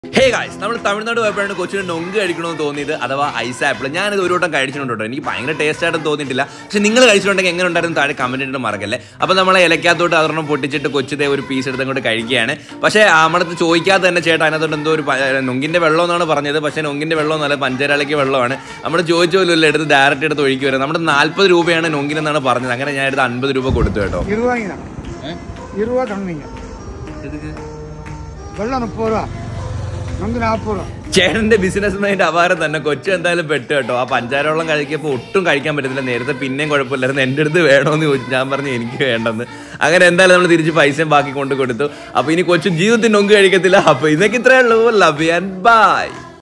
hey guys നമ്മൾ തമിഴ്നാട് പോയപ്പോഴാണ് കൊച്ചിന് നൊങ്ക് കഴിക്കണമെന്ന് തോന്നിയത് അഥവാ ഐസ് ആപ്പിൾ ഞാനത് ഒരു വട്ടം കഴിച്ചിട്ടുണ്ട് കേട്ടോ എനിക്ക് ഭയങ്കര ടേസ്റ്റ് ആയിട്ടും തോന്നിയിട്ടില്ല പക്ഷെ നിങ്ങൾ കഴിച്ചിട്ടുണ്ടെങ്കിൽ എങ്ങനെ ഉണ്ടായിരുന്നു താഴെ കമന്റ് ഇട്ട് മറക്കല്ലേ അപ്പോൾ നമ്മളെ ഇലക്കകത്തോട്ട് അതൊരെണ്ണം പൊട്ടിച്ചിട്ട് കൊച്ചിത്തെ ഒരു പീസ് എടുത്ത് അങ്ങോട്ട് കഴിക്കുകയാണ് പക്ഷേ നമ്മളടുത്ത് ചോദിക്കാതെ തന്നെ ചേട്ടാ അതിനകത്തോട്ട് എന്തോ ഒരു പ- നൊങ്കിന്റെ വെള്ളം എന്നാണ് പറഞ്ഞത് പക്ഷേ നൊങ്കിന്റെ വെള്ളം എന്നല്ല പഞ്ചാരളയ്ക്ക് വെള്ളമാണ് നമ്മൾ ചോദിച്ച പോലും എടുത്ത് ഡയറക്റ്റ് എടുത്ത് ഒഴുക്കി വരാം നമ്മുടെ നാൽപ്പത് രൂപയാണ് നൊങ്കിനെന്നാണ് പറഞ്ഞത് അങ്ങനെ ഞാൻ എടുത്ത് അൻപത് രൂപ കൊടുത്തു കേട്ടോ இருபதாங்க இருபது தண்ணிங்க வெள்ளம் முப்பது ரூபா வந்து நாற்பது ரூபா ചേട്ടന്റെ ബിസിനസ് മൈൻഡ് അപാരം തന്നെ കൊച്ചു എന്തായാലും പെട്ട് കേട്ടോ ആ പഞ്ചാരവെള്ളം കഴിക്കുമ്പോൾ ഒട്ടും കഴിക്കാൻ പറ്റത്തില്ല നേരത്തെ പിന്നെയും കുഴപ്പമില്ലായിരുന്നു എൻ്റെ അടുത്ത് വേണമെന്ന് ചോദിച്ചു ഞാൻ പറഞ്ഞു എനിക്ക് വേണ്ടെന്ന് അങ്ങനെ എന്തായാലും നമ്മൾ തിരിച്ച് പൈസയും ബാക്കി കൊണ്ട് കൊടുത്തു അപ്പൊ ഇനി കൊച്ചു ജീവിതത്തിൽ നൊങ്ക് കഴിക്കത്തില്ല അപ്പൊ ഇതൊക്കെ ഇത്രയേ ഉള്ളൂ ലവ് ആൻഡ് ബൈ